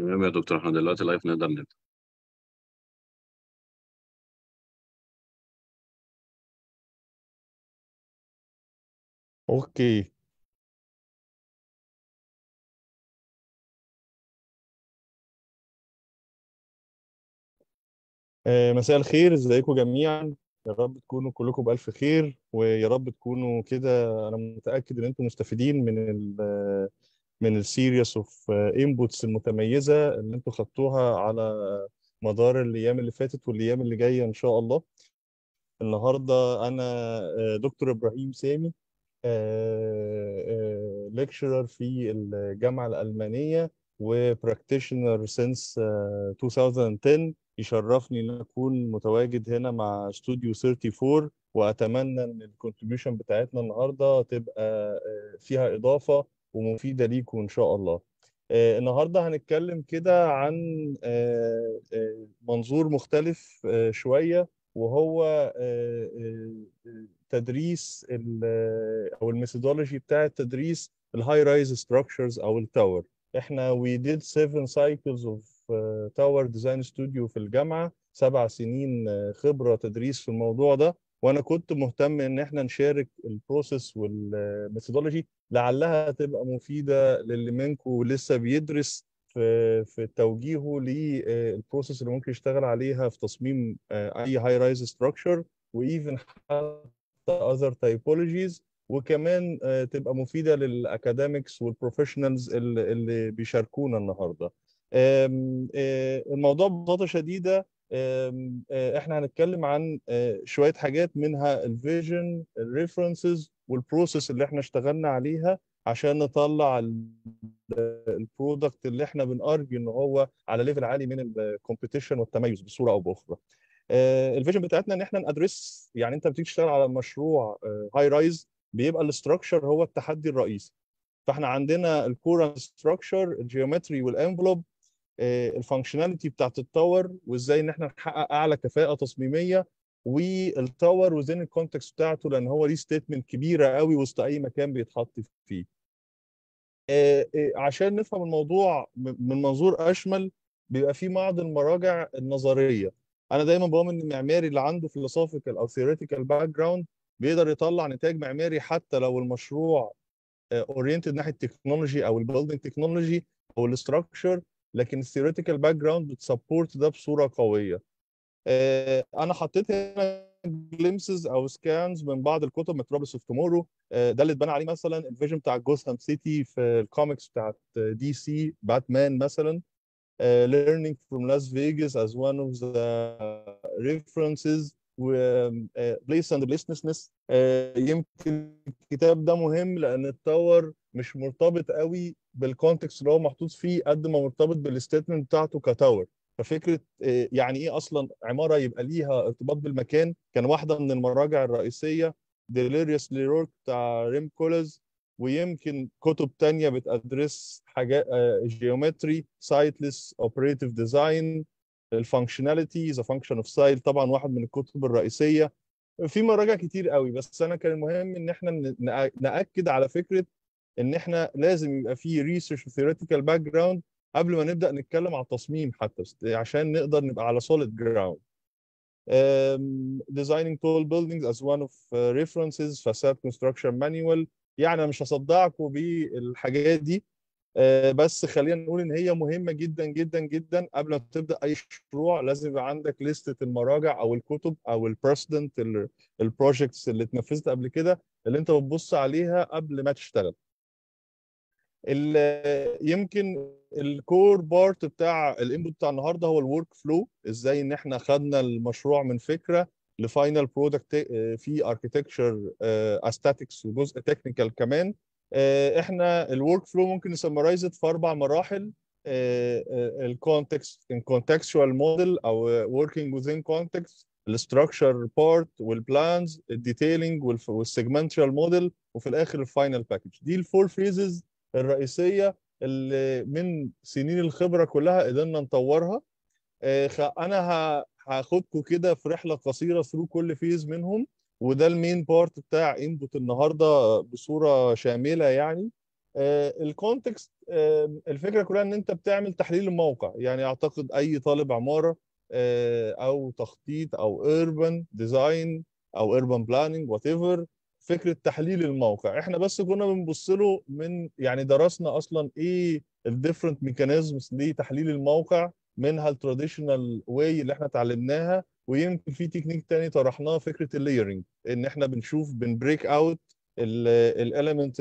تمام يا دكتور احنا دلوقتي لايف نقدر نبدأ اوكي آه، مساء الخير ازيكم جميعا يا رب تكونوا كلكم بألف خير ويا رب تكونوا كده انا متأكد ان انتم مستفيدين من ال من السيريس اوف انبوتس المتميزة اللي انتم خدتوها على مدار الايام اللي فاتت والايام اللي جاية ان شاء الله النهارده انا آه، دكتور ابراهيم سامي ليكشرر في الجامعة الألمانية وبراكتيشنر سينس 2010 يشرفني ان اكون متواجد هنا مع استوديو 34 واتمنى ان الكونتريبيوشن بتاعتنا النهارده تبقى آه، فيها اضافه ومفيده ليكم ان شاء الله. آه، النهارده هنتكلم كده عن آه، آه، منظور مختلف آه، شويه وهو آه، آه، تدريس ال- او الميثودولوجي بتاع تدريس الهاي رايز ستراكشرز او التاور احنا we did seven cycles of uh, tower design studio في الجامعة سبع سنين uh, خبرة تدريس في الموضوع ده وانا كنت مهتم ان احنا نشارك البروسيس والميثودولوجي لعلها تبقى مفيدة للي منكم لسه بيدرس في في توجيهه للبروسيس اللي ممكن يشتغل عليها في تصميم uh, اي هاي رايز ستراكشر وايفن حتى other typologies وكمان آه، تبقى مفيدة للأكاديميكس والبروفيشنالز اللي اللي بيشاركونا النهاردة آم، آه، الموضوع ببساطة شديدة آم، آه، احنا هنتكلم عن آه، شوية حاجات منها الفيجن الريفرنسز والبروسيس اللي احنا اشتغلنا عليها عشان نطلع البرودكت اللي احنا بنارجي ان هو على ليفل عالي من الكومبيتيشن والتميز بصورة او باخرى آه، الفيجن بتاعتنا ان احنا ندرس يعني انت بتيجي تشتغل على مشروع هاي رايز بيبقى الاستراكشر هو التحدي الرئيسي فاحنا عندنا الكورنت ستراكشر الجيومتري والانفلوب الفانكشناليتي بتاعت التاور وازاي ان احنا نحقق اعلى كفاءه تصميميه والتاور وزين الكونتكست بتاعته لان هو ليه ستيتمنت كبيره قوي وسط اي مكان بيتحط فيه آه، آه، عشان نفهم الموضوع م- من منظور اشمل بيبقى في بعض المراجع النظريه انا دايما بقول ان المعماري اللي عنده فيلوسوفيكال او ثيوريتيكال باك جراوند بيقدر يطلع نتاج معماري حتى لو المشروع اورينتد ناحيه التكنولوجي او البيلدنج تكنولوجي او الاستراكشر لكن الثيوريتيكال باك جراوند بتسبورت ده بصوره قويه آه، انا حطيت هنا جليمسز او سكانز من بعض الكتب متروبوليس اوف تومورو ده اللي اتبنى عليه مثلا الفيجن بتاع جوثام سيتي في الكوميكس بتاعت دي سي باتمان مثلا uh, learning from Las Vegas as one of the references و uh, place and placelessness uh, يمكن الكتاب ده مهم لان التاور مش مرتبط قوي بالكونتكست اللي هو محطوط فيه قد ما مرتبط بالستيتمنت بتاعته كتاور ففكره آه، يعني ايه اصلا عماره يبقى ليها ارتباط بالمكان كان واحده من المراجع الرئيسيه ديليريوس ليرورك بتاع ريم كولز ويمكن كتب تانية بتدرس حاجات جيومتري سايتلس اوبريتيف ديزاين الفانكشناليتي ذا فانكشن اوف سايل طبعا واحد من الكتب الرئيسيه في مراجع كتير قوي بس انا كان المهم ان احنا ن- نأ- ناكد على فكره ان احنا لازم يبقى في ريسيرش ثيوريتيكال باك جراوند قبل ما نبدا نتكلم على التصميم حتى عشان نقدر نبقى على solid ground um, designing tall buildings as one of uh, references facade construction manual يعني أنا مش هصدعكم بالحاجات دي آه، بس خلينا نقول ان هي مهمه جدا جدا جدا قبل ما تبدا اي مشروع لازم يبقى عندك لستة المراجع او الكتب او البريسيدنت البروجكتس اللي اتنفذت قبل كده اللي انت بتبص عليها قبل ما تشتغل ال- يمكن الكور بارت بتاع الانبوت بتاع النهارده هو الورك فلو ازاي ان احنا خدنا المشروع من فكره لفاينل برودكت في اركتكتشر استاتكس وجزء تكنيكال كمان آه، احنا الورك فلو ممكن نسمرايز في اربع مراحل الكونتكست الكونتكستوال موديل او working within context الستراكشر بارت والبلانز الديتيلنج والسيجمنتال موديل وفي الاخر الفاينل باكج دي الفور فيزز الرئيسيه اللي من سنين الخبره كلها قدرنا نطورها آه، خ- انا ه- هاخدكم كده في رحله قصيره ثرو كل فيز منهم وده المين بارت بتاع انبوت النهارده بصوره شامله يعني الكونتكست الفكره كلها ان انت بتعمل تحليل الموقع يعني اعتقد اي طالب عماره آه، او تخطيط او urban ديزاين او urban بلاننج وات ايفر فكره تحليل الموقع احنا بس كنا بنبص له من يعني درسنا اصلا ايه الديفرنت ميكانيزمز لتحليل الموقع منها التراديشنال واي اللي احنا اتعلمناها ويمكن في تكنيك تاني طرحناه فكره اللايرنج ان احنا بنشوف بنبريك اوت الاليمنت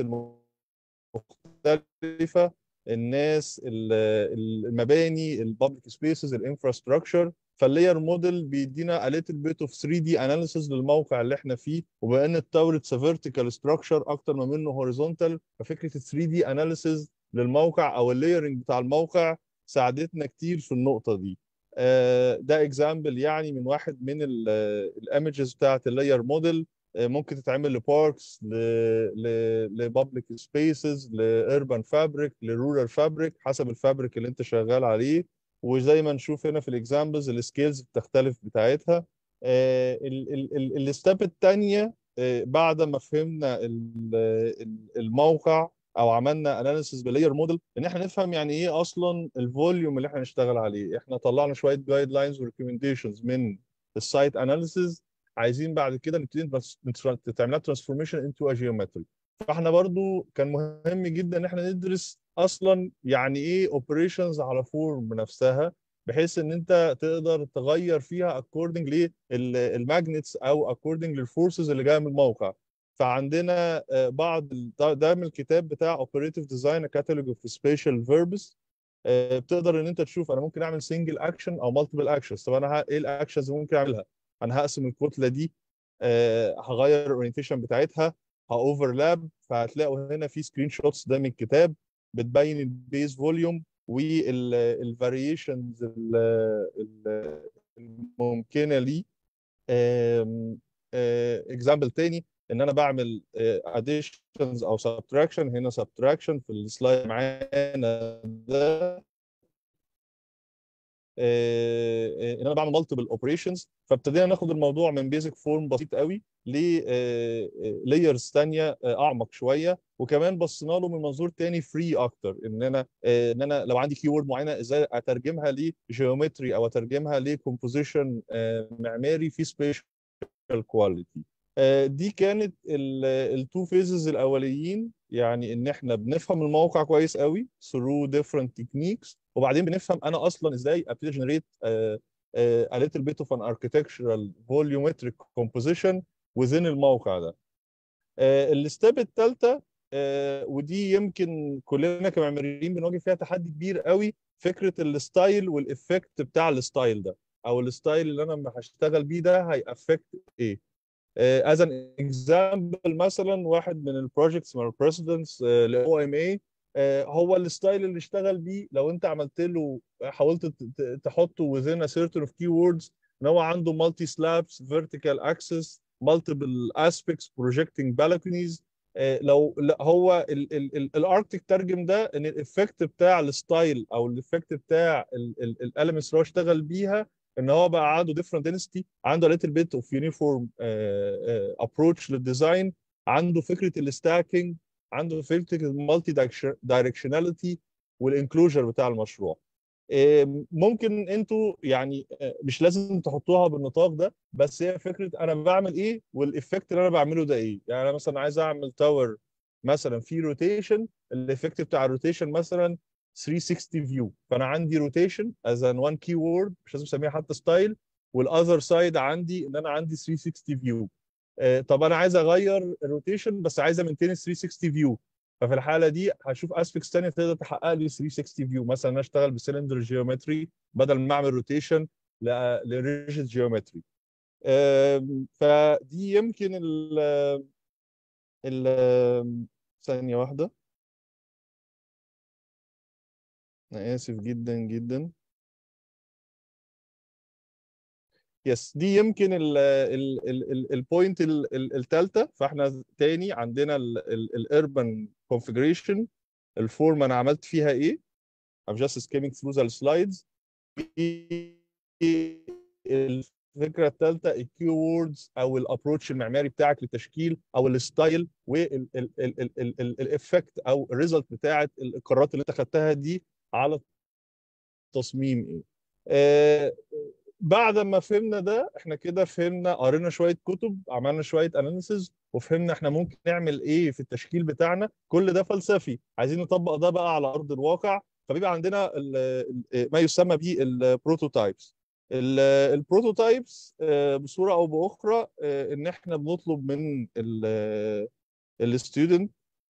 المختلفه الناس المباني البابليك سبيسز الانفراستراكشر فاللاير موديل بيدينا a little bit of 3 دي اناليسيز للموقع اللي احنا فيه وبما ان التاور فيرتيكال ستراكشر اكتر ما منه هوريزونتال ففكره 3 دي اناليسيز للموقع او اللايرنج بتاع الموقع ساعدتنا كتير في النقطه دي ده اكزامبل يعني من واحد من الايمجز بتاعت اللاير موديل ممكن تتعمل لباركس لبابليك سبيسز لاربان فابريك لرورال فابريك حسب الفابريك اللي انت شغال عليه وزي ما نشوف هنا في الاكزامبلز السكيلز بتختلف بتاعتها الستيب الثانيه بعد ما فهمنا الموقع او عملنا اناليسيس بلاير موديل ان احنا نفهم يعني ايه اصلا الفوليوم اللي احنا نشتغل عليه احنا طلعنا شويه جايد لاينز وريكومنديشنز من السايت اناليسيس عايزين بعد كده نبتدي تعملها ترانسفورميشن انتو ا جيومتري فاحنا برضو كان مهم جدا ان احنا ندرس اصلا يعني ايه اوبريشنز على فورم نفسها بحيث ان انت تقدر تغير فيها اكوردنج للماجنتس او اكوردنج للفورسز اللي جايه من الموقع فعندنا بعض ده من الكتاب بتاع اوبريتيف ديزاين كاتالوج اوف سبيشال فيربس بتقدر ان انت تشوف انا ممكن اعمل سنجل اكشن او مالتيبل اكشنز طب انا ايه الاكشنز اللي ممكن اعملها انا هقسم الكتله دي هغير الاورينتيشن بتاعتها هاوفرلاب فهتلاقوا هنا في سكرين شوتس ده من الكتاب بتبين البيز فوليوم والفاريشنز الممكنه ليه اكزامبل تاني ان انا بعمل اديشنز او سبتراكشن هنا سبتراكشن في السلايد معانا ده ان انا بعمل مالتيبل اوبريشنز فابتدينا ناخد الموضوع من بيزك فورم بسيط قوي لايرز ثانيه اعمق شويه وكمان بصينا له من منظور تاني فري اكتر ان انا ان انا لو عندي كي وورد معينه ازاي اترجمها لجيومتري او اترجمها لكومبوزيشن معماري في سبيشال كواليتي دي كانت التو فيزز الاوليين يعني ان احنا بنفهم الموقع كويس قوي through different techniques وبعدين بنفهم انا اصلا ازاي ابتدي جنريت a little bit of an architectural volumetric composition within الموقع ده الستيب الثالثه ودي يمكن كلنا كمعماريين بنواجه فيها تحدي كبير قوي فكره الستايل والافكت بتاع الستايل ده او الستايل اللي انا هشتغل بيه ده هيأفكت ايه از ان اكزامبل مثلا واحد من البروجكتس من البريسيدنتس لاو ام اي هو الستايل اللي اشتغل بيه لو انت عملت له حاولت تحطه within a certain of keywords ان هو عنده multi slabs vertical axis multiple aspects projecting balconies لو هو الاركتيك ترجم ده ان الايفكت بتاع الستايل او الايفكت بتاع الاليمنتس اللي هو اشتغل بيها ان هو بقى عنده different density عنده a little bit of uniform uh, uh, approach للديزاين عنده فكره الستاكينج عنده فكره المالتي دايركشناليتي والانكلوجر بتاع المشروع ممكن انتوا يعني مش لازم تحطوها بالنطاق ده بس هي فكره انا بعمل ايه والايفكت اللي انا بعمله ده ايه يعني انا مثلا عايز اعمل تاور مثلا في روتيشن الايفكت بتاع الروتيشن مثلا 360 فيو فانا عندي روتيشن از ان وان كي وورد مش لازم اسميها حتى ستايل والاذر سايد عندي ان انا عندي 360 فيو طب انا عايز اغير الروتيشن بس عايز امنتين 360 فيو ففي الحاله دي هشوف اسبكتس ثانيه تقدر تحقق لي 360 فيو مثلا انا اشتغل بسلندر جيومتري بدل ما اعمل روتيشن لريجيد جيومتري فدي يمكن ال ال ثانيه واحده انا اسف جدا جدا يس دي يمكن البوينت الثالثه فاحنا تاني عندنا الاربن configuration الفورم انا عملت فيها ايه I'm just skimming through the slides الفكره الثالثه الكي ووردز او الابروتش المعماري بتاعك للتشكيل او الستايل والافكت او الريزلت بتاعت القرارات اللي انت خدتها دي على التصميم ايه آه بعد ما فهمنا ده احنا كده فهمنا قرينا شويه كتب عملنا شويه اناليسز وفهمنا احنا ممكن نعمل ايه في التشكيل بتاعنا كل ده فلسفي عايزين نطبق ده بقى على ارض الواقع فبيبقى عندنا ما يسمى به البروتوتايبس البروتوتايبس بصوره او باخرى ان احنا بنطلب من الستودنت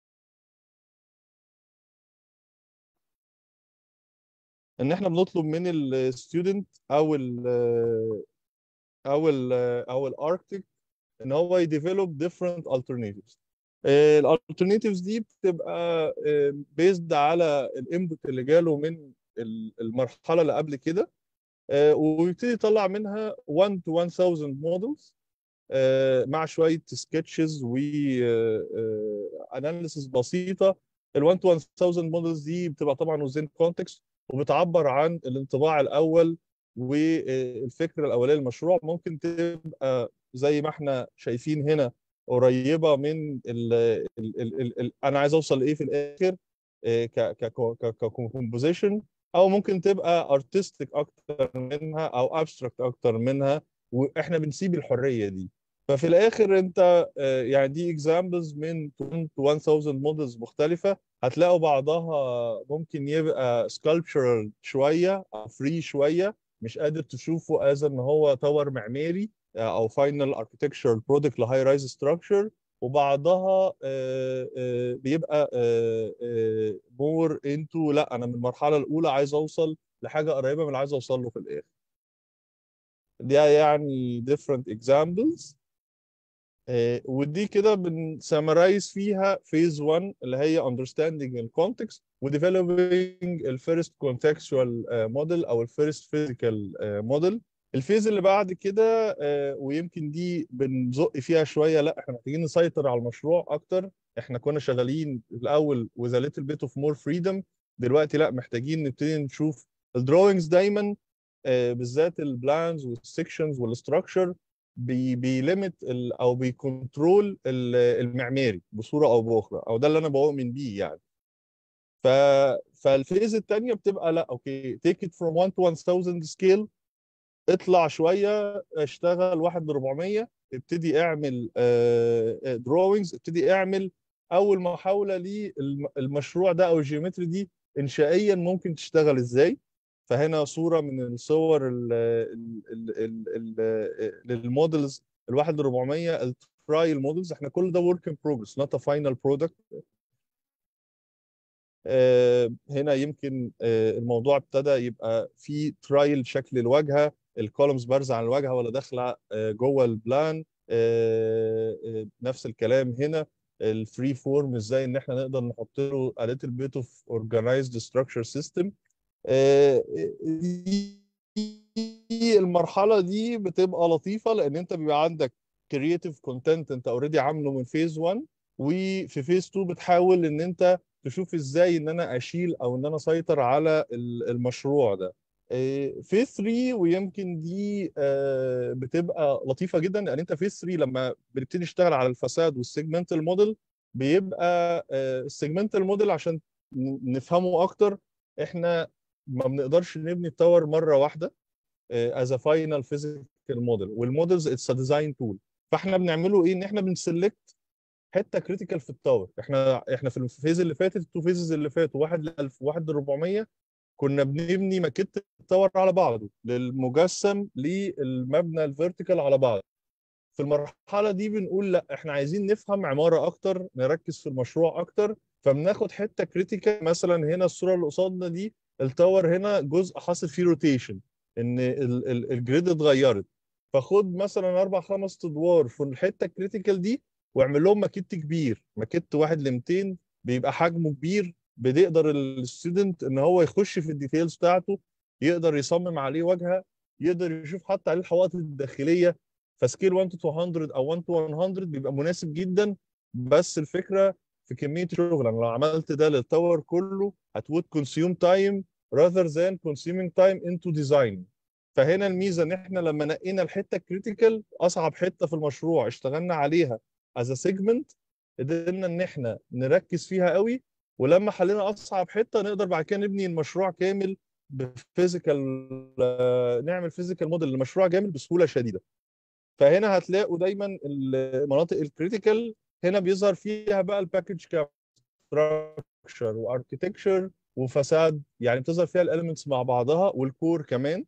ان احنا بنطلب من الستودنت او ال او ال او الاركتيك ان هو يديفلوب ديفرنت alternatives الالترناتيفز دي بتبقى بيزد على الانبوت اللي جاله من المرحله اللي قبل كده ويبتدي يطلع منها 1 to 1000 مودلز مع شويه سكتشز و اناليسيس بسيطه ال 1 to 1000 مودلز دي بتبقى طبعا وزين كونتكست وبتعبر عن الانطباع الاول والفكره الاوليه للمشروع ممكن تبقى زي ما احنا شايفين هنا قريبه من ال ال ال ال انا عايز اوصل لايه في الاخر ككومبوزيشن او ممكن تبقى ارتستيك اكتر منها او ابستراكت اكتر منها واحنا بنسيب الحريه دي ففي الاخر انت يعني دي اكزامبلز من 1000 مودلز مختلفه هتلاقوا بعضها ممكن يبقى سكالبتشرال شويه او فري شويه مش قادر تشوفه از ان هو تاور معماري او فاينل اركتكتشرال برودكت لهاي رايز ستراكشر وبعضها بيبقى مور انتو لا انا من المرحله الاولى عايز اوصل لحاجه قريبه من اللي عايز اوصل له في الاخر دي يعني different examples ودي كده بنسمرايز فيها فيز 1 اللي هي understanding الكونتكست وديفلوبينج الفيرست contextual موديل او الفيرست فيزيكال موديل الفيز اللي بعد كده ويمكن دي بنزق فيها شويه لا احنا محتاجين نسيطر على المشروع اكتر احنا كنا شغالين الاول with a little bit of more freedom دلوقتي لا محتاجين نبتدي نشوف الدروينجز دايما بالذات البلانز والسكشنز والستراكشر بيليمت او بيكنترول المعماري بصوره او باخرى او ده اللي انا بؤمن بيه يعني ف فالفيز الثانيه بتبقى لا اوكي تيك ات فروم 1 تو 1000 سكيل اطلع شويه اشتغل 1 ل 400 ابتدي اعمل دروينجز ابتدي اعمل اول محاوله للمشروع ده او الجيومتري دي انشائيا ممكن تشتغل ازاي فهنا صوره من الصور للمودلز الواحد ل 400 الترايل مودلز احنا كل ده ورك ان بروجرس نوت ا فاينل برودكت هنا يمكن الموضوع ابتدى يبقى في ترايل شكل الواجهه الكولومز بارزه عن الواجهه ولا داخله جوه البلان نفس الكلام هنا الفري فورم ازاي ان احنا نقدر نحط له a little bit of organized structure system دي المرحله دي بتبقى لطيفه لان انت بيبقى عندك كرييتيف كونتنت انت اوريدي عامله من فيز 1 وفي فيز 2 بتحاول ان انت تشوف ازاي ان انا اشيل او ان انا اسيطر على المشروع ده فيز 3 ويمكن دي بتبقى لطيفه جدا لان انت فيز 3 لما بنبتدي نشتغل على الفساد والسيجمنتال موديل بيبقى السيجمنتال موديل عشان نفهمه اكتر احنا ما بنقدرش نبني التاور مره واحده از ا فاينل فيزيكال موديل والمودلز اتس ا ديزاين تول فاحنا بنعمله ايه ان احنا بنسلكت حته كريتيكال في التاور احنا احنا في الفيز اللي فاتت التو فيزز اللي فاتوا واحد ل 1000 وواحد ل 400 كنا بنبني ماكيت التاور على بعضه للمجسم للمبنى الفيرتيكال على بعض في المرحله دي بنقول لا احنا عايزين نفهم عماره اكتر نركز في المشروع اكتر فبناخد حته كريتيكال مثلا هنا الصوره اللي قصادنا دي التاور هنا جزء حاصل فيه روتيشن ان الجريد اتغيرت فخد مثلا اربع خمس ادوار في الحته الكريتيكال دي واعمل لهم ماكيت كبير ماكيت واحد ل 200 بيبقى حجمه كبير بيقدر الستودنت ان هو يخش في الديتيلز بتاعته يقدر يصمم عليه واجهه يقدر يشوف حتى عليه الحوائط الداخليه فسكيل 1 تو 200 او 1 تو 100 بيبقى مناسب جدا بس الفكره في كميه شغل انا لو عملت ده للتاور كله هتوت كونسيوم تايم rather than consuming time into design فهنا الميزه ان احنا لما نقينا الحته الكريتيكال اصعب حته في المشروع اشتغلنا عليها از سيجمنت قدرنا ان احنا نركز فيها قوي ولما حلينا اصعب حته نقدر بعد كده نبني المشروع كامل بفيزيكال نعمل فيزيكال موديل لمشروع كامل بسهوله شديده فهنا هتلاقوا دايما المناطق الكريتيكال هنا بيظهر فيها بقى الباكج ستراكشر واركتكتشر وفساد يعني بتظهر فيها الاليمنتس مع بعضها والكور كمان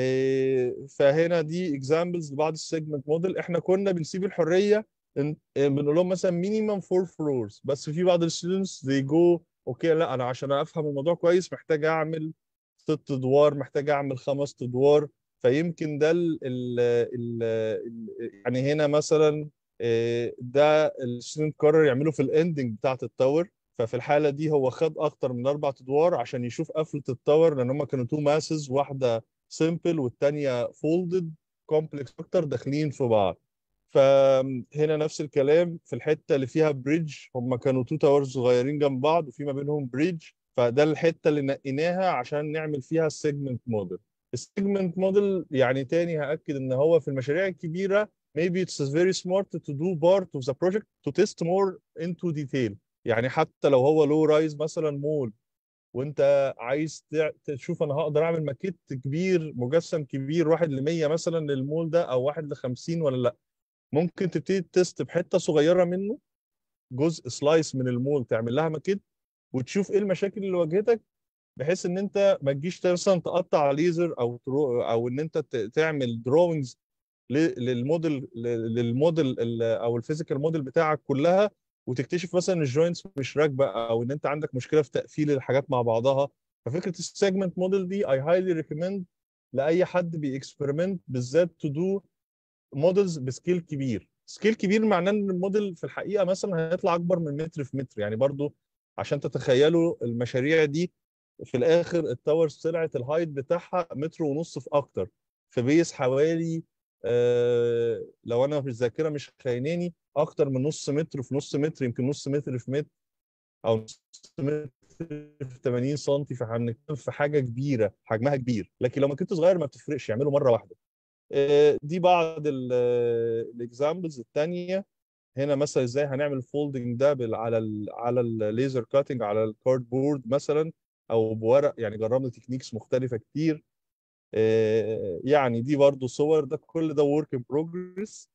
فهنا دي اكزامبلز لبعض السيجمنت موديل احنا كنا بنسيب الحريه بنقول لهم مثلا مينيمم فور فلورز بس في بعض الستودنتس they go اوكي لا انا عشان افهم الموضوع كويس محتاج اعمل ست ادوار محتاج اعمل خمس ادوار فيمكن ده ال ال ال يعني هنا مثلا ده الستودنت قرر يعمله في الاندنج بتاعت التاور ففي الحاله دي هو خد اكتر من اربع ادوار عشان يشوف قفله التاور لان هم كانوا تو ماسز واحده سمبل والثانيه فولدد كومبلكس اكتر داخلين في بعض فهنا نفس الكلام في الحته اللي فيها بريدج هم كانوا تو تاورز صغيرين جنب بعض وفي ما بينهم بريدج فده الحته اللي نقيناها عشان نعمل فيها السيجمنت موديل السيجمنت موديل يعني تاني هاكد ان هو في المشاريع الكبيره maybe it's very smart to do part of the project to test more into detail يعني حتى لو هو لو رايز مثلا مول وانت عايز تشوف انا هقدر اعمل ماكيت كبير مجسم كبير واحد ل 100 مثلا للمول ده او واحد ل 50 ولا لا ممكن تبتدي تست بحته صغيره منه جزء سلايس من المول تعمل لها ماكيت وتشوف ايه المشاكل اللي واجهتك بحيث ان انت ما تجيش مثلا تقطع ليزر او ترو او ان انت تعمل دروينجز للموديل للموديل او الفيزيكال موديل بتاعك كلها وتكتشف مثلا الجوينتس مش راكبه او ان انت عندك مشكله في تقفيل الحاجات مع بعضها ففكره السيجمنت موديل دي اي هايلي ريكومند لاي حد بيكسبيرمنت بالذات تو دو موديلز بسكيل كبير سكيل كبير معناه ان الموديل في الحقيقه مثلا هيطلع اكبر من متر في متر يعني برضو عشان تتخيلوا المشاريع دي في الاخر التاورز طلعت الهايت بتاعها متر ونص في اكتر في بيس حوالي آه لو انا في الذاكره مش خايناني اكتر من نص متر في نص متر يمكن نص متر في متر او نص متر في 80 سم فهنتكلم في حاجه كبيره حجمها كبير لكن لو ماكيت صغير ما بتفرقش يعملوا مره واحده آه دي بعض الاكزامبلز الثانيه هنا مثلا ازاي هنعمل الفولدنج ده بال على ال على الليزر كاتنج على الكارد بورد مثلا او بورق يعني جربنا تكنيكس مختلفه كتير يعني دي برضو صور ده كل ده ورك ان بروجرس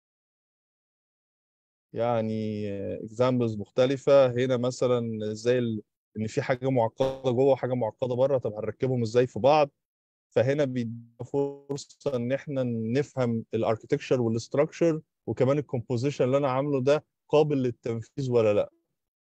يعني اكزامبلز مختلفه هنا مثلا ازاي ال... ان في حاجه معقده جوه وحاجه معقده بره طب هنركبهم ازاي في بعض فهنا بيدينا فرصه ان احنا نفهم الاركتكشر والاستراكشر وكمان الكومبوزيشن اللي انا عامله ده قابل للتنفيذ ولا لا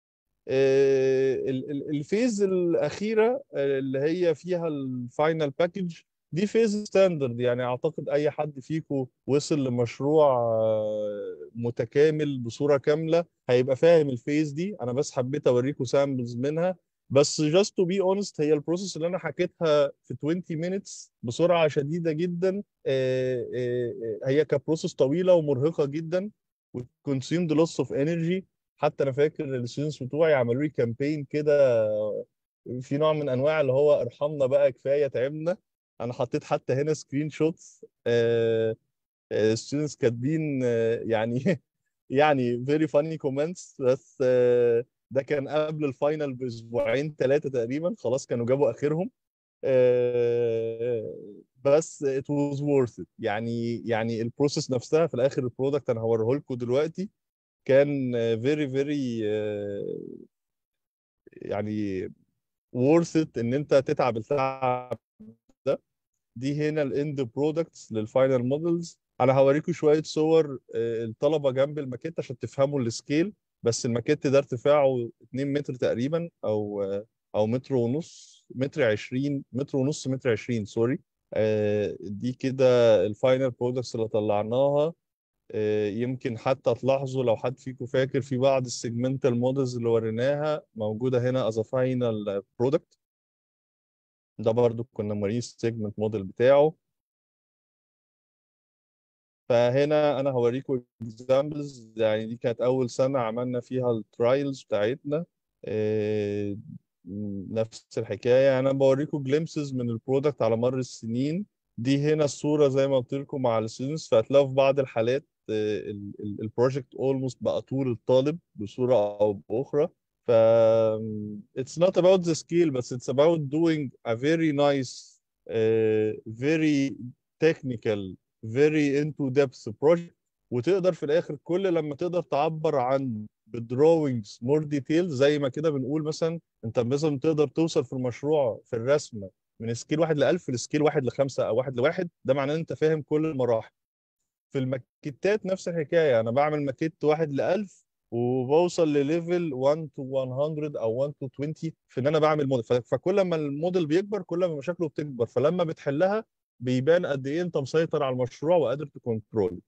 الفيز الاخيره اللي هي فيها الفاينل باكج دي فيز ستاندرد يعني اعتقد اي حد فيكم وصل لمشروع متكامل بصوره كامله هيبقى فاهم الفيز دي انا بس حبيت اوريكم سامبلز منها بس just to be honest هي البروسيس اللي انا حكيتها في 20 minutes بسرعه شديده جدا هي كبروسيس طويله ومرهقه جدا وكونسيومد لوس اوف انرجي حتى انا فاكر الستودنتس بتوعي عملوا لي كامبين كده في نوع من انواع اللي هو ارحمنا بقى كفايه تعبنا انا حطيت حتى هنا سكرين شوتس ستودنتس كاتبين يعني يعني فيري فاني كومنتس بس ده كان قبل الفاينل باسبوعين ثلاثه تقريبا خلاص كانوا جابوا اخرهم بس it was worth it يعني يعني البروسيس نفسها في الاخر البرودكت انا هوريه لكم دلوقتي كان فيري فيري يعني worth it ان انت تتعب التعب ده دي هنا الاند برودكتس للفاينل مودلز انا هوريكم شويه صور الطلبه جنب الماكيت عشان تفهموا السكيل بس الماكيت ده ارتفاعه 2 متر تقريبا او او متر ونص متر 20 متر ونص متر 20 سوري دي كده الفاينل برودكتس اللي طلعناها يمكن حتى تلاحظوا لو حد فيكم فاكر في بعض السيجمنتال مودلز اللي وريناها موجوده هنا از فاينل برودكت ده برضو كنا موريه السيجمنت موديل بتاعه فهنا انا هوريكم اكزامبلز يعني دي كانت اول سنه عملنا فيها الترايلز بتاعتنا نفس الحكايه يعني انا بوريكم جليمسز من البرودكت على مر السنين دي هنا الصورة زي ما قلت لكم مع الستودنتس فهتلاقوا في بعض الحالات البروجكت اولموست بقى طول الطالب بصورة أو بأخرى ف it's not about the scale but it's about doing a very nice uh, very technical very into depth project وتقدر في الآخر كل لما تقدر تعبر عن بدروينجز مور ديتيل زي ما كده بنقول مثلا انت مثلا تقدر توصل في المشروع في الرسمه من سكيل واحد ل 1000 لسكيل واحد لخمسه او واحد لواحد ده معناه ان انت فاهم كل المراحل في الماكيتات نفس الحكايه انا بعمل ماكيت واحد ل 1000 وبوصل لليفل 1 تو 100 او 1 تو 20 في ان انا بعمل موديل فكل ما الموديل بيكبر كل ما مشاكله بتكبر فلما بتحلها بيبان قد ايه انت مسيطر على المشروع وقادر تكنترول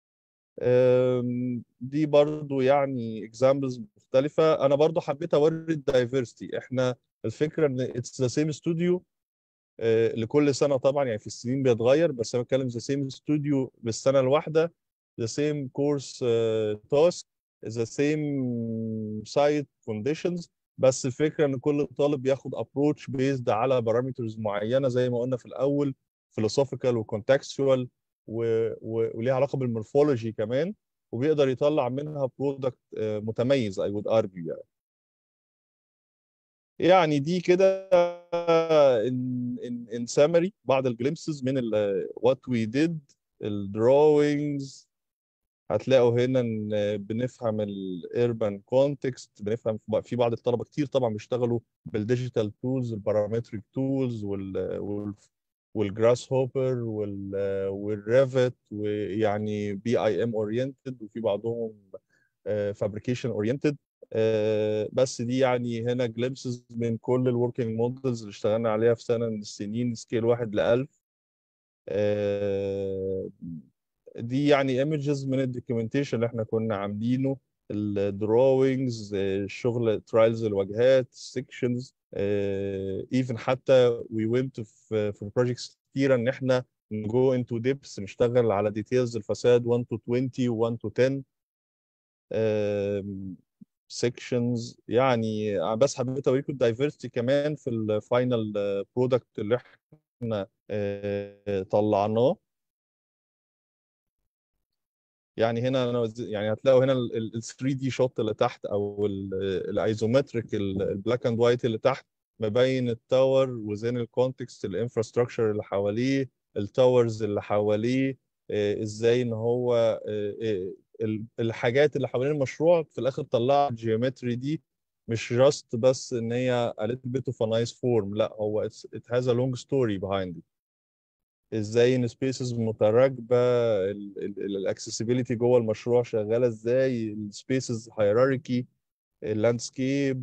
دي برضو يعني اكزامبلز مختلفة أنا برضو حبيت أوري الدايفرستي إحنا الفكرة إن اتس ذا سيم ستوديو لكل سنة طبعا يعني في السنين بيتغير بس أنا بتكلم ذا سيم ستوديو بالسنة الواحدة ذا سيم كورس تاسك ذا سيم سايت كونديشنز بس الفكرة إن كل طالب بياخد ابروتش بيزد على بارامترز معينة زي ما قلنا في الأول philosophical وكونتكستوال وليها علاقه بالمورفولوجي كمان وبيقدر يطلع منها برودكت متميز اي وود ارجيو يعني يعني دي كده ان ان ان سامري بعض الجليمسز من وات وي ديد الدروينجز هتلاقوا هنا ان بنفهم الاربان كونتكست بنفهم في بعض الطلبه كتير طبعا بيشتغلوا بالديجيتال تولز البارامتريك تولز وال والجراس هوبر والريفت ويعني بي اي ام اورينتد وفي بعضهم فابريكيشن اورينتد بس دي يعني هنا جليمسز من كل الوركينج مودلز اللي اشتغلنا عليها في سنه من السنين سكيل واحد ل 1000 دي يعني ايمجز من الدوكيومنتيشن اللي احنا كنا عاملينه الدروينجز الشغل ترايلز الواجهات السكشنز ايفن حتى وي ونت في في بروجكتس كتيره ان احنا نجو انتو ديبس نشتغل على ديتيلز الفساد 1 تو 20 و1 تو 10 سيكشنز يعني بس حبيت اوريكم الدايفرستي كمان في الفاينل برودكت اللي احنا طلعناه يعني هنا انا يعني هتلاقوا هنا ال 3 دي شوت اللي تحت او الايزومتريك البلاك اند وايت اللي تحت مبين التاور وزين الكونتكست الانفراستراكشر اللي حواليه التاورز اللي حواليه ازاي ان هو الحاجات اللي حوالين المشروع في الاخر طلعت الجيومتري دي مش جاست بس ان هي a little bit of a nice form لا هو it has a long story behind it ازاي ان سبيسز متراكبه الاكسسبيليتي جوه المشروع شغاله ازاي السبيسز هيراركي اللاندسكيب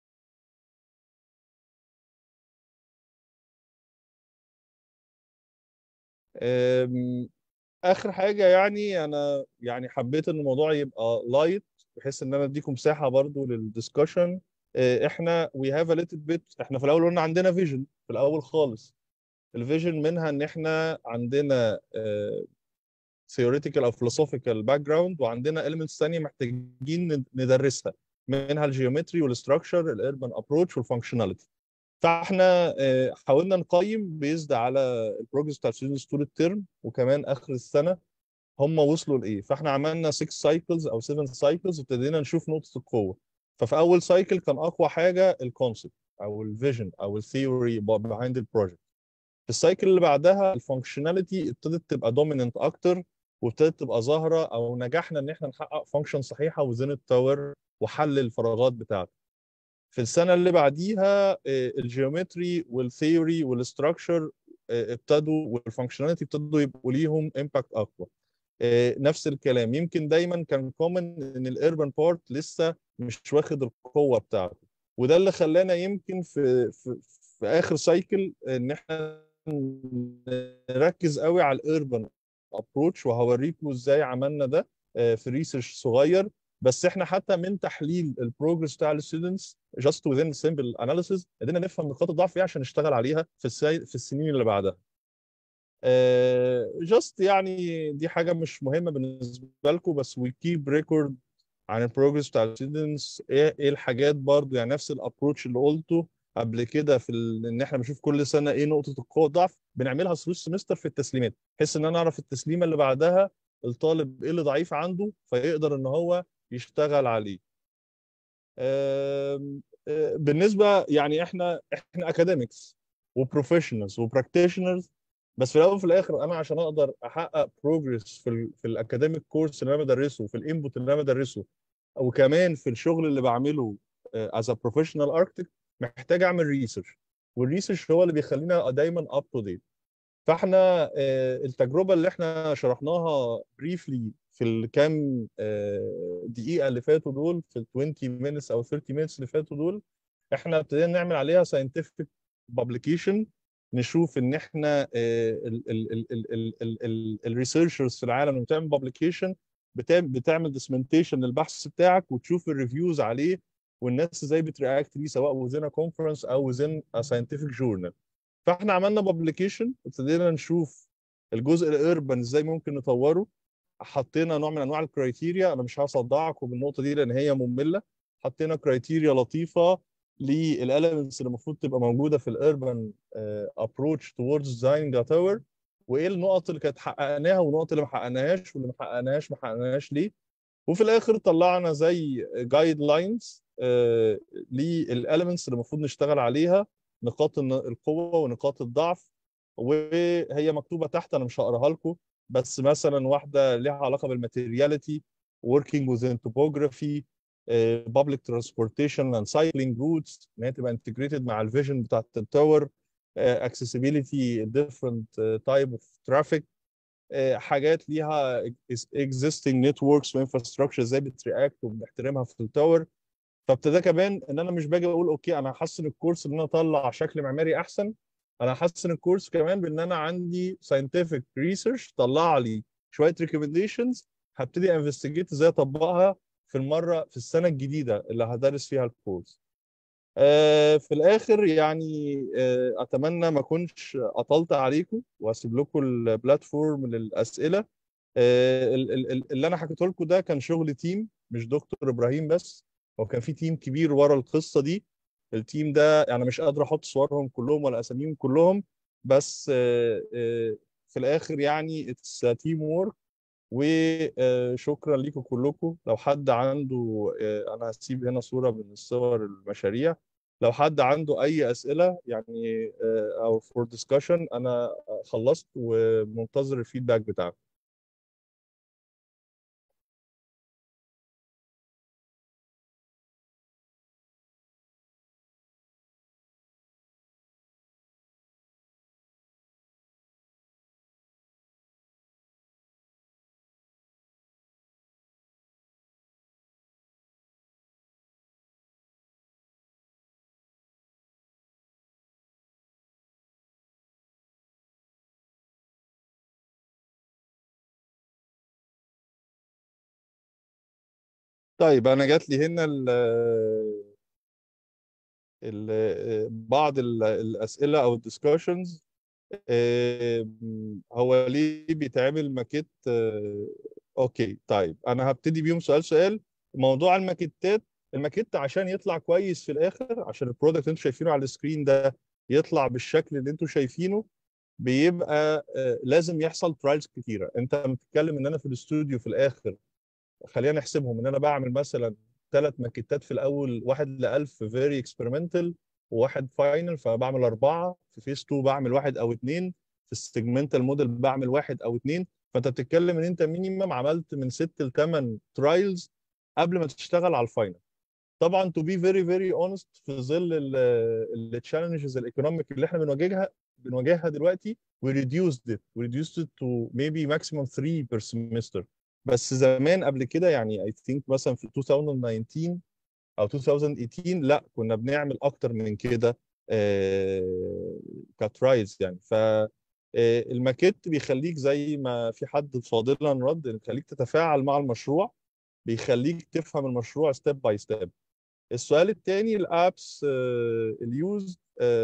اخر حاجه يعني انا يعني حبيت ان الموضوع يبقى لايت بحيث ان انا اديكم مساحه برضو للدسكشن احنا وي هاف ا ليتل بيت احنا في الاول قلنا عندنا فيجن في الاول خالص الفيجن منها ان احنا عندنا theoretical او philosophical باك جراوند وعندنا elements ثانيه محتاجين ندرسها منها الجيومتري والستراكشر الاربن ابروتش والفانكشناليتي فاحنا حاولنا نقيم بيزد على البروجرس بتاع الستودنتس طول الترم وكمان اخر السنه هم وصلوا لايه فاحنا عملنا 6 سايكلز او 7 سايكلز وابتدينا نشوف نقطه القوه ففي اول سايكل كان اقوى حاجه الكونسبت او الفيجن او الثيوري بيهايند البروجكت في السايكل اللي بعدها الفانكشناليتي ابتدت تبقى دوميننت اكتر وابتدت تبقى ظاهره او نجحنا ان احنا نحقق فانكشن صحيحه وزين التاور وحل الفراغات بتاعته في السنه اللي بعديها الجيومتري والثيوري والستراكشر ابتدوا والفانكشناليتي ابتدوا يبقوا ليهم امباكت اقوى نفس الكلام يمكن دايما كان كومن ان الاربن بارت لسه مش واخد القوه بتاعته وده اللي خلانا يمكن في في, في اخر سايكل ان احنا نركز قوي على الاربن ابروتش وهوريكم ازاي عملنا ده في ريسيرش صغير بس احنا حتى من تحليل البروجرس بتاع الستودنتس جاست within simple analysis قدرنا نفهم نقاط الضعف ايه عشان نشتغل عليها في السي... في السنين اللي بعدها جاست uh, يعني دي حاجه مش مهمه بالنسبه لكم بس وي كيب ريكورد عن البروجرس بتاع الستودنتس ايه ايه الحاجات برضو يعني نفس الابروتش اللي قلته قبل كده في ال... ان احنا بنشوف كل سنه ايه نقطه القوه والضعف بنعملها ثلث سمستر في التسليمات بحيث ان انا اعرف التسليمه اللي بعدها الطالب ايه اللي ضعيف عنده فيقدر ان هو يشتغل عليه آم، آه، بالنسبه يعني احنا احنا اكاديميكس وبروفيشنالز وبراكتيشنرز بس في الاول وفي الاخر انا عشان اقدر احقق بروجرس في ال في الاكاديميك كورس اللي انا بدرسه في الانبوت اللي انا بدرسه وكمان في الشغل اللي بعمله از ا بروفيشنال اركتكت محتاج اعمل ريسيرش والريسيرش هو اللي بيخلينا دايما اب تو ديت فاحنا آه، التجربه اللي احنا شرحناها بريفلي في الكام آه، دقيقه اللي فاتوا دول في ال 20 minutes او 30 minutes اللي فاتوا دول احنا ابتدينا نعمل عليها scientific publication نشوف ان احنا الريسيرشرز في العالم اللي بتعمل publication بتعمل بتعمل دوكيومنتيشن للبحث بتاعك وتشوف الريفيوز عليه والناس ازاي بترياكت ليه سواء وزين كونفرنس او وزين ساينتفك جورنال فاحنا عملنا بابليكيشن ابتدينا نشوف الجزء الاربن ازاي ممكن نطوره حطينا نوع من انواع الكرايتيريا انا مش هصدعكم بالنقطه دي لان هي ممله حطينا كرايتيريا لطيفه للاليمنتس اللي المفروض تبقى موجوده في الاربن ابروتش توردز ديزايننج ا تاور وايه النقط اللي كانت حققناها والنقط اللي ما حققناهاش واللي ما حققناهاش ما حققناهاش ليه وفي الاخر طلعنا زي جايد لاينز للاليمنتس اللي المفروض نشتغل عليها نقاط الن- القوه ونقاط الضعف وهي مكتوبه تحت انا مش هقراها لكم بس مثلا واحده ليها علاقه بالماتيرياليتي working within topography uh, public transportation and cycling routes ان هي تبقى integrated مع الفيجن بتاعت التاور uh, accessibility different uh, type of traffic uh, حاجات ليها ex- existing networks وانفراستراكشر ازاي بترياكت وبنحترمها في التاور فابتدى كمان ان انا مش باجي اقول اوكي انا هحسن الكورس ان انا اطلع شكل معماري احسن انا هحسن الكورس كمان بان انا عندي scientific research طلع لي شويه recommendations هبتدي انفستيجيت ازاي اطبقها في المره في السنه الجديده اللي هدرس فيها الكورس آه، في الاخر يعني آه، اتمنى ما اكونش اطلت عليكم واسيب لكم البلاتفورم للاسئله آه، ال- ال- ال- اللي انا حكيته لكم ده كان شغل تيم مش دكتور ابراهيم بس هو كان في تيم كبير ورا القصه دي التيم ده يعني مش قادر احط صورهم كلهم ولا اساميهم كلهم بس آه، آه، في الاخر يعني اتس تيم وورك وشكرا لكم كلكم لو حد عنده آه، انا هسيب هنا صوره من الصور المشاريع لو حد عنده اي اسئله يعني آه، او فور ديسكشن انا خلصت ومنتظر الفيدباك بتاعكم طيب انا جات لي هنا ال ال بعض ال- الاسئله او الدiscussions هو ليه بيتعمل ماكيت آه، اوكي طيب انا هبتدي بيهم سؤال سؤال موضوع الماكيتات الماكيت عشان يطلع كويس في الاخر عشان البرودكت اللي انتوا شايفينه على السكرين ده يطلع بالشكل اللي انتوا شايفينه بيبقى آه، لازم يحصل ترايلز كتيره انت بتتكلم ان انا في الاستوديو في الاخر خلينا نحسبهم ان انا بعمل مثلا ثلاث ماكيتات في الاول واحد ل 1000 فيري اكسبيرمنتال وواحد فاينل فبعمل اربعه في فيس 2 بعمل واحد او اثنين في السيجمنتال موديل بعمل واحد او اثنين فانت بتتكلم ان انت مينيمم عملت من ست لثمان ترايلز قبل ما تشتغل على الفاينل طبعا تو بي فيري فيري اونست في ظل التشالنجز الايكونوميك اللي احنا بنواجهها بنواجهها دلوقتي we reduced it we reduced it to maybe maximum 3 per semester بس زمان قبل كده يعني I think مثلا في 2019 او 2018 لا كنا بنعمل اكتر من كده آه، كترايز يعني ف آه، الماكيت بيخليك زي ما في حد فاضلا رد بيخليك تتفاعل مع المشروع بيخليك تفهم المشروع ستيب باي ستيب السؤال الثاني الابس اليوز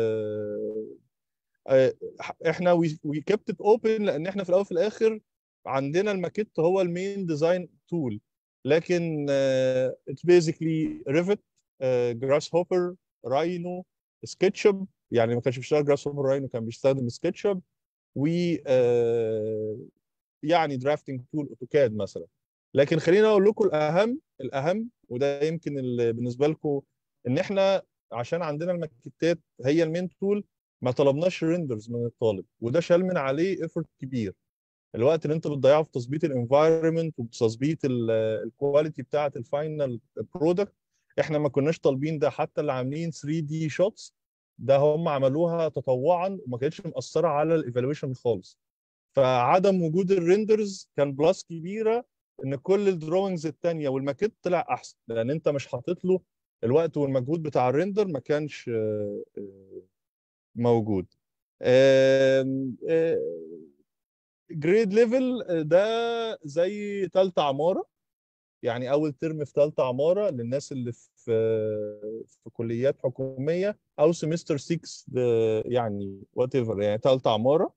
احنا وي كيبت ات اوبن لان احنا في الاول وفي الاخر عندنا الماكيت هو المين ديزاين تول لكن اتس بيزيكلي ريفت جراس هوبر راينو سكتش اب يعني ما كانش بيشتغل جراس هوبر راينو كان بيستخدم سكتش اب و آه، يعني درافتنج تول اوتوكاد مثلا لكن خليني اقول لكم الاهم الاهم وده يمكن اللي بالنسبه لكم ان احنا عشان عندنا الماكيتات هي المين تول ما طلبناش ريندرز من الطالب وده شال من عليه ايفورت كبير الوقت اللي انت بتضيعه في تظبيط الانفايرمنت وتظبيط الكواليتي بتاعه الفاينل برودكت احنا ما كناش طالبين ده حتى اللي عاملين 3 دي شوتس ده هم عملوها تطوعا وما كانتش مأثره على الايفالويشن خالص فعدم وجود الريندرز كان بلس كبيره ان كل الدروينجز الثانيه والماكيت طلع احسن لان انت مش حاطط له الوقت والمجهود بتاع الريندر ما كانش آه، آه، موجود جريد ليفل ده زي ثالثه عماره يعني اول ترم في ثالثه عماره للناس اللي في في كليات حكوميه او سمستر 6 ده يعني وات ايفر يعني ثالثه عماره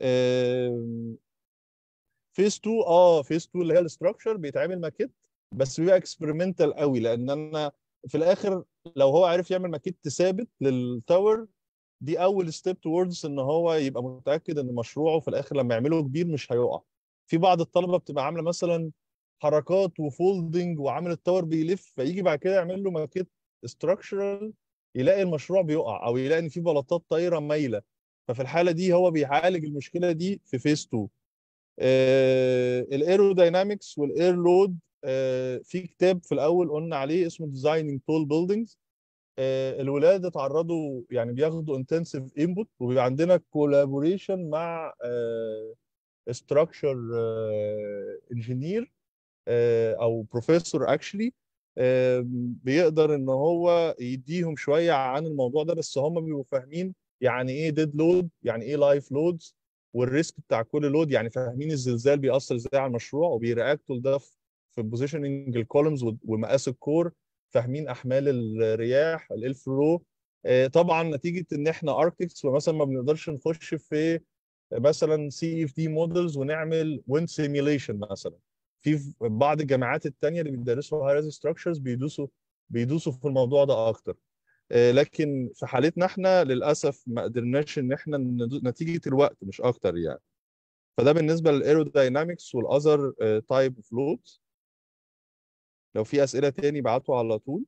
فيز 2 اه فيز 2 اللي هي الاستراكشر بيتعمل ماكيت بس بيبقى اكسبيرمنتال قوي لان انا في الاخر لو هو عارف يعمل ماكيت ثابت للتاور دي اول ستيب توردز ان هو يبقى متاكد ان مشروعه في الاخر لما يعمله كبير مش هيقع في بعض الطلبه بتبقى عامله مثلا حركات وفولدنج وعامل التاور بيلف فيجي بعد كده يعمل له ماكيت استراكشرال يلاقي المشروع بيقع او يلاقي ان في بلاطات طايره مايله ففي الحاله دي هو بيعالج المشكله دي في فيز 2 الايروداينامكس والاير لود في كتاب في الاول قلنا عليه اسمه ديزايننج تول بيلدينجز الولاد اتعرضوا يعني بياخدوا انتنسيف انبوت وبيبقى عندنا كولابوريشن مع ستراكشر انجينير او بروفيسور اكشلي بيقدر ان هو يديهم شويه عن الموضوع ده بس هم بيبقوا فاهمين يعني ايه ديد لود يعني ايه لايف لودز والريسك بتاع كل لود يعني فاهمين الزلزال بيأثر ازاي على المشروع وبيرياكتوا لده في بوزيشننج الكولمز ومقاس الكور فاهمين احمال الرياح الالف رو طبعا نتيجه ان احنا اركتكتس ومثلا ما بنقدرش نخش في مثلا سي اف دي مودلز ونعمل ويند سيميوليشن مثلا في بعض الجامعات الثانيه اللي بيدرسوا هاي ريز ستراكشرز بيدوسوا بيدوسوا في الموضوع ده اكتر لكن في حالتنا احنا للاسف ما قدرناش ان احنا نتيجه الوقت مش اكتر يعني فده بالنسبه للايروداينامكس والاذر تايب اوف لودز لو في اسئله تاني بعتوا على طول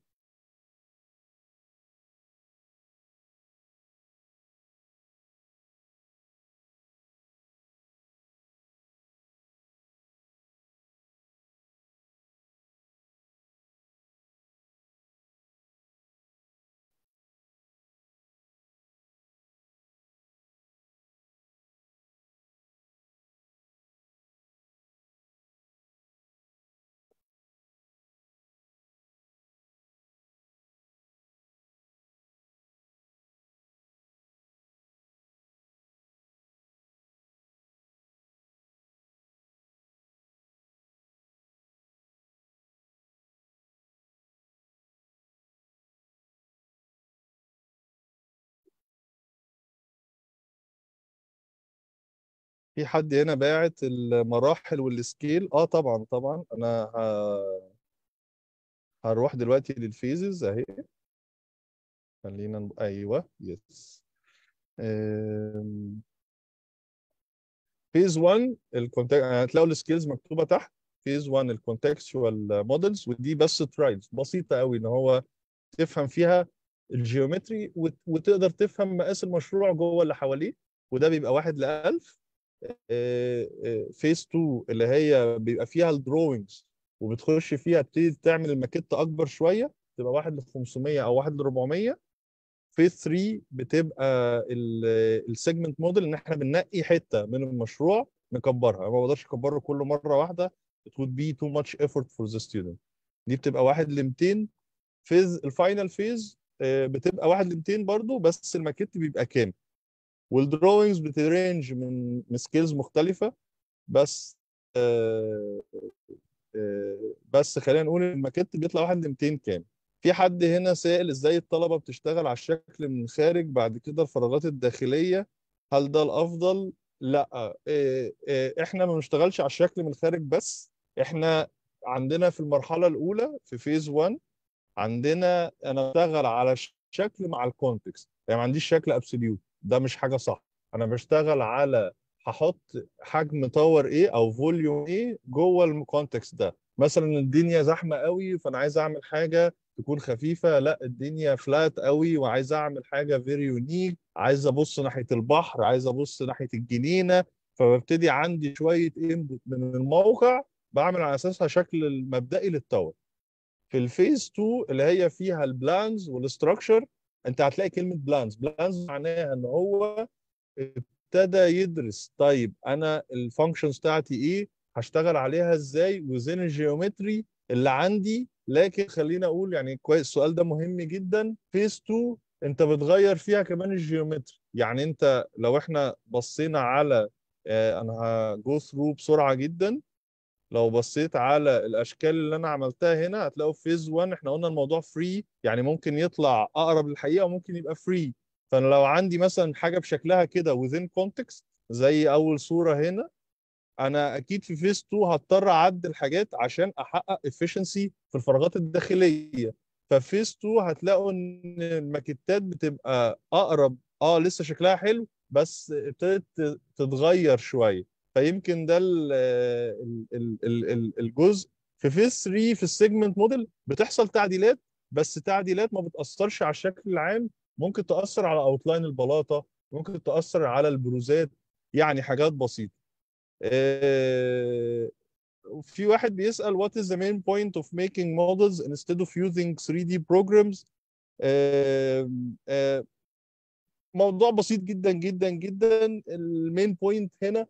في حد هنا باعت المراحل والسكيل اه طبعا طبعا انا ه... هروح دلوقتي للفيزز اهي خلينا ن... ايوه يس فيز 1 الكونتاكت هتلاقوا السكيلز مكتوبه تحت فيز 1 الكونتكستوال مودلز ودي بس ترايلز بسيطه قوي ان هو تفهم فيها الجيومتري وت... وتقدر تفهم مقاس المشروع جوه اللي حواليه وده بيبقى واحد ل 1000 فيز 2 اللي هي بيبقى فيها الدروينجز وبتخش فيها تبتدي تعمل الماكيت اكبر شويه تبقى واحد ل 500 او واحد ل 400 فيز 3 بتبقى السيجمنت موديل ان احنا بننقي حته من المشروع نكبرها ما بقدرش اكبره كل مره واحده it would be too much effort for the student دي بتبقى واحد ل 200 فيز الفاينل فيز بتبقى واحد ل 200 برضو بس الماكيت بيبقى كامل والدروينجز بترينج من من سكيلز مختلفه بس آه آه بس خلينا نقول الماكيت بيطلع واحد ل 200 كام في حد هنا سائل ازاي الطلبه بتشتغل على الشكل من الخارج بعد كده الفراغات الداخليه هل ده الافضل لا آه احنا ما بنشتغلش على الشكل من الخارج بس احنا عندنا في المرحله الاولى في فيز 1 عندنا انا بشتغل على شكل مع الكونتكست يعني ما عنديش شكل ابسوليوت ده مش حاجه صح انا بشتغل على هحط حجم تاور ايه او فوليوم ايه جوه الكونتكست ده مثلا الدنيا زحمه قوي فانا عايز اعمل حاجه تكون خفيفه لا الدنيا فلات قوي وعايز اعمل حاجه فيري يونيك عايز ابص ناحيه البحر عايز ابص ناحيه الجنينه فببتدي عندي شويه انبوت من الموقع بعمل على اساسها شكل المبدئي للتاور في الفيز 2 اللي هي فيها البلانز والاستراكشر انت هتلاقي كلمه بلانز بلانز معناها ان هو ابتدى يدرس طيب انا الفانكشنز بتاعتي ايه هشتغل عليها ازاي وزين الجيومتري اللي عندي لكن خلينا اقول يعني كويس السؤال ده مهم جدا فيز 2 انت بتغير فيها كمان الجيومتري يعني انت لو احنا بصينا على آه انا هجو ثرو بسرعه جدا لو بصيت على الاشكال اللي انا عملتها هنا هتلاقوا في فيز 1 احنا قلنا الموضوع فري يعني ممكن يطلع اقرب للحقيقه وممكن يبقى فري فانا لو عندي مثلا حاجه بشكلها كده within context زي اول صوره هنا انا اكيد في فيز 2 هضطر اعدل حاجات عشان احقق efficiency في الفراغات الداخليه ففي فيز 2 هتلاقوا ان الماكيتات بتبقى اقرب اه لسه شكلها حلو بس ابتدت تتغير شويه فيمكن ده ال ال ال ال الجزء في فيز 3 في السيجمنت موديل بتحصل تعديلات بس تعديلات ما بتاثرش على الشكل العام ممكن تاثر على اوتلاين البلاطه ممكن تاثر على البروزات يعني حاجات بسيطه في واحد بيسال what is the main point of making models instead of using 3D programs موضوع بسيط جدا جدا جدا المين بوينت هنا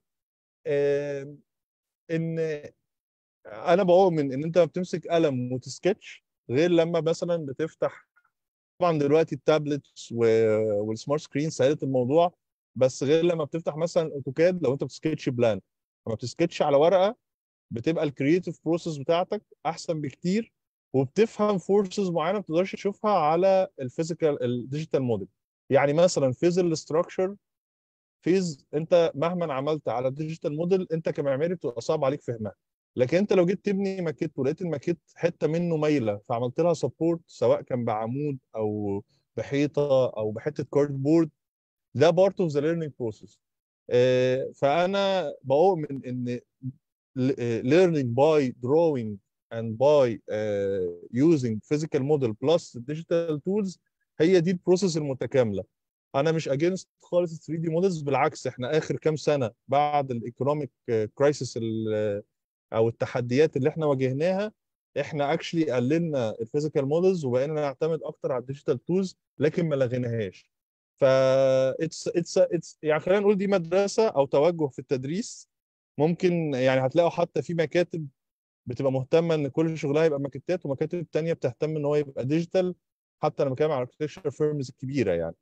ان انا بؤمن ان انت بتمسك قلم وتسكتش غير لما مثلا بتفتح طبعا دلوقتي التابلتس والسمارت سكرين سهلت الموضوع بس غير لما بتفتح مثلا الاوتوكاد لو انت بتسكتش بلان لما بتسكتش على ورقه بتبقى الكرييتيف بروسيس بتاعتك احسن بكتير وبتفهم فورسز معينه ما بتقدرش تشوفها على الفيزيكال الديجيتال موديل يعني مثلا فيز الاستراكشر فيز انت مهما عملت على الديجيتال موديل انت كمعماري بتبقى صعب عليك فهمها لكن انت لو جيت تبني ماكيت ولقيت الماكيت حته منه مايله فعملت لها سبورت سواء كان بعمود او بحيطه او بحته كارد بورد ده بارت اوف ذا ليرنينج بروسيس فانا بؤمن ان learning by drawing and by uh, using physical model plus digital tools هي دي البروسيس المتكامله انا مش اجينست خالص 3 دي مودلز بالعكس احنا اخر كام سنه بعد الايكونوميك كرايسيس او التحديات اللي احنا واجهناها احنا اكشلي قللنا الفيزيكال مودلز وبقينا نعتمد اكتر على الديجيتال تولز لكن ما لغيناهاش ف اتس اتس اتس يعني خلينا نقول دي مدرسه او توجه في التدريس ممكن يعني هتلاقوا حتى في مكاتب بتبقى مهتمه ان كل شغلها يبقى ماكيتات ومكاتب تانية بتهتم ان هو يبقى ديجيتال حتى لما بتكلم على الاركتكشر فيرمز الكبيره يعني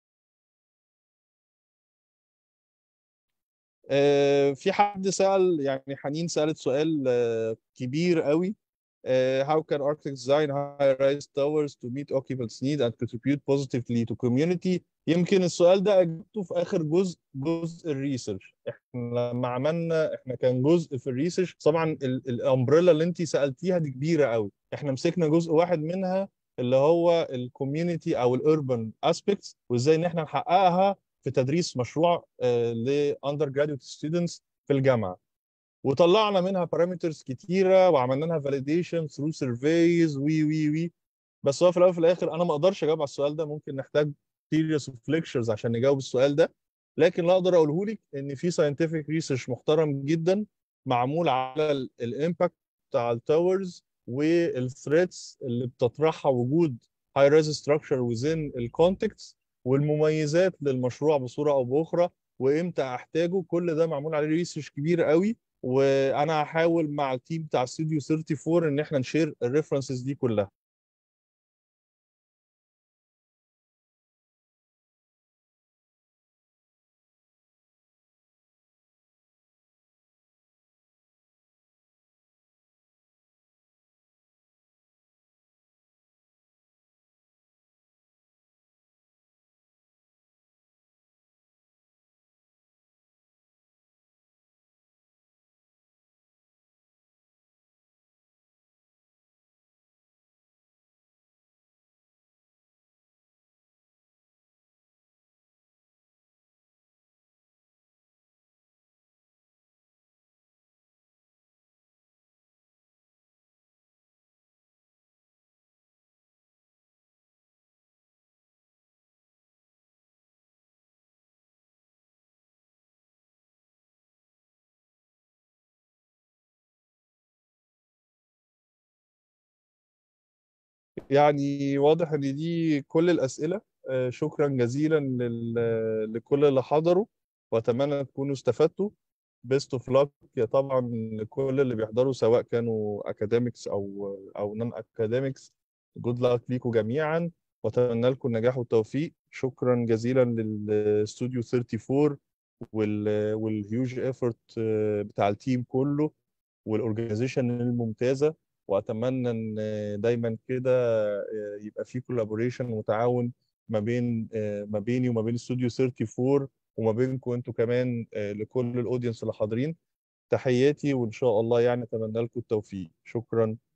في حد سأل يعني حنين سألت سؤال كبير قوي how can architects design high-rise towers to meet occupants' need and contribute positively to community يمكن السؤال ده اجبته في اخر جزء جزء الريسيرش احنا لما عملنا احنا كان جزء في الريسيرش طبعا الامبريلا اللي انت سالتيها دي كبيره قوي احنا مسكنا جزء واحد منها اللي هو الكوميونتي او الاربن اسبيكتس وازاي ان احنا نحققها في تدريس مشروع لاندر جراديويت ستودنتس في الجامعه وطلعنا منها بارامترز كتيره وعملنا لها فاليديشن ثرو سيرفيز وي وي وي بس هو في الاول وفي الاخر انا ما اقدرش اجاوب على السؤال ده ممكن نحتاج سيريس اوف ليكتشرز عشان نجاوب السؤال ده لكن اللي اقدر اقوله لك ان في ساينتفك ريسيرش محترم جدا معمول على الامباكت بتاع التاورز والثريتس اللي بتطرحها وجود هاي رايز ستراكشر وزين الكونتكست والمميزات للمشروع بصوره او باخرى وامتى احتاجه كل ده معمول عليه ريسيرش كبير قوي وانا هحاول مع التيم بتاع استوديو 34 ان احنا نشير الريفرنسز دي كلها يعني واضح ان دي كل الاسئله آه، شكرا جزيلا لل- لكل اللي حضروا واتمنى تكونوا استفدتوا بيست اوف لاك يا طبعا لكل اللي بيحضروا سواء كانوا اكاديميكس او او نون اكاديميكس جود لاك ليكم جميعا واتمنى لكم النجاح والتوفيق شكرا جزيلا للاستوديو 34 وال والهيوج ايفورت بتاع التيم كله والاورجنايزيشن الممتازه واتمنى ان دايما كده يبقى في كولابوريشن وتعاون ما بين ما بيني وما بين استوديو 34 وما بينكم انتوا كمان لكل الاودينس اللي حاضرين تحياتي وان شاء الله يعني اتمنى لكم التوفيق شكرا